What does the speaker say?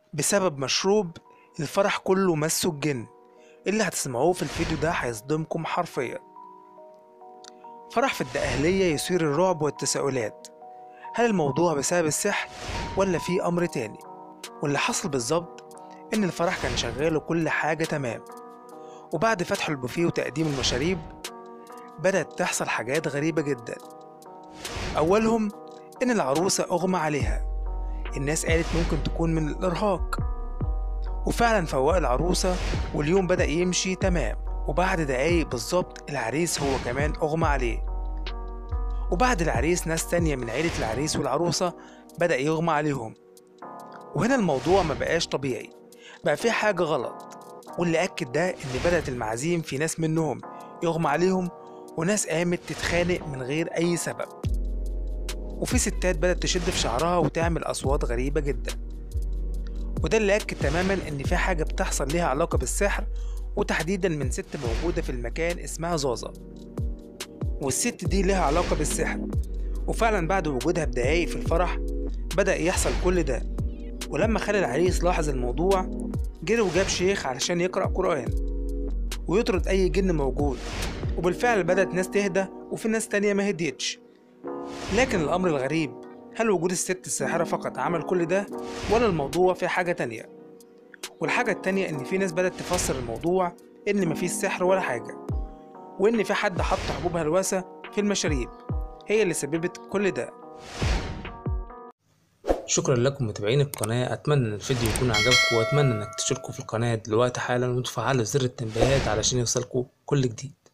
بسبب مشروب الفرح كله مسه الجن اللي هتسمعوه في الفيديو ده هيصدمكم حرفيا فرح في الدقهلية يثير الرعب والتساؤلات هل الموضوع بسبب السحر ولا في أمر تاني واللي حصل بالظبط إن الفرح كان شغال وكل حاجة تمام وبعد فتح البوفيه وتقديم المشاريب بدأت تحصل حاجات غريبة جدا أولهم إن العروسة أغمى عليها الناس قالت ممكن تكون من الإرهاق وفعلا فوق العروسة واليوم بدأ يمشي تمام وبعد دقايق بالظبط العريس هو كمان أغمى عليه وبعد العريس ناس تانية من عيلة العريس والعروسة بدأ يغمى عليهم وهنا الموضوع ما بقاش طبيعي بقى في حاجة غلط واللي أكد ده إن بدأت المعازيم في ناس منهم يغمى عليهم وناس قامت تتخانق من غير أي سبب وفي ستات بدأت تشد في شعرها وتعمل أصوات غريبة جدا وده اللي أكد تماما إن في حاجة بتحصل ليها علاقة بالسحر وتحديدا من ست موجودة في المكان اسمها زازا والست دي لها علاقة بالسحر وفعلا بعد وجودها بدقايق في الفرح بدأ يحصل كل ده ولما خال العريس لاحظ الموضوع جري وجاب شيخ علشان يقرأ قرآن ويطرد أي جن موجود وبالفعل بدأت ناس تهدى وفي ناس تانية ما هديتش لكن الأمر الغريب هل وجود الست الساحرة فقط عمل كل ده ولا الموضوع في حاجة تانية والحاجة التانية إن في ناس بدأت تفسر الموضوع إن مفيش سحر ولا حاجة وإن في حد حط حبوب هلوسة في المشاريب هي اللي سببت كل ده شكرا لكم متابعين القناة أتمنى إن الفيديو يكون عجبكم وأتمنى إنك تشتركوا في القناة دلوقتي حالا وتفعلوا زر التنبيهات علشان يوصلكوا كل جديد